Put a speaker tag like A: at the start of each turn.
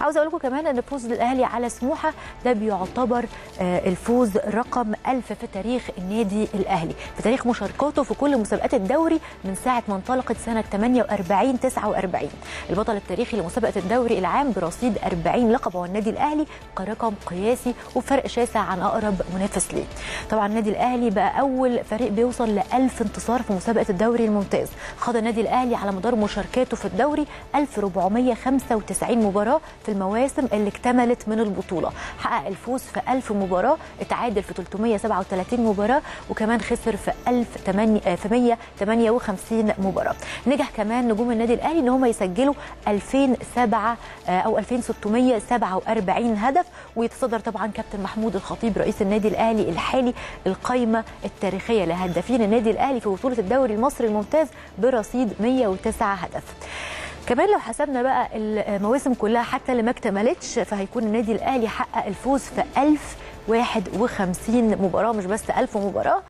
A: عاوز اقول لكم كمان ان فوز الاهلي على سموحه ده بيعتبر آه، الفوز رقم 1000 في تاريخ النادي الاهلي في تاريخ مشاركاته في كل مسابقات الدوري من ساعه ما انطلقت سنه 48 49 البطل التاريخي لمسابقه الدوري العام برصيد 40 لقب هو النادي الاهلي كرقم قياسي وفرق شاسع عن اقرب منافس ليه طبعا النادي الاهلي بقى اول فريق بيوصل ل 1000 انتصار في مسابقه الدوري الممتاز خاض النادي الاهلي على مدار مشاركاته في الدوري 1495 مباراه في المواسم اللي اكتملت من البطوله حقق الفوز في 1000 مباراه اتعادل في 337 مباراه وكمان خسر في 1000 في 158 مباراه نجح كمان نجوم النادي الاهلي ان هم يسجلوا 2007 او 2647 هدف ويتصدر طبعا كابتن محمود الخطيب رئيس النادي الاهلي الحالي القائمه التاريخيه لهدافين النادي الاهلي في بطوله الدوري المصري الممتاز برصيد 109 هدف كمان لو حسبنا بقى المواسم كلها حتى اللي ما اكتملتش فهيكون النادي الاهلي حقق الفوز في 1051 مباراه مش بس 1000 مباراه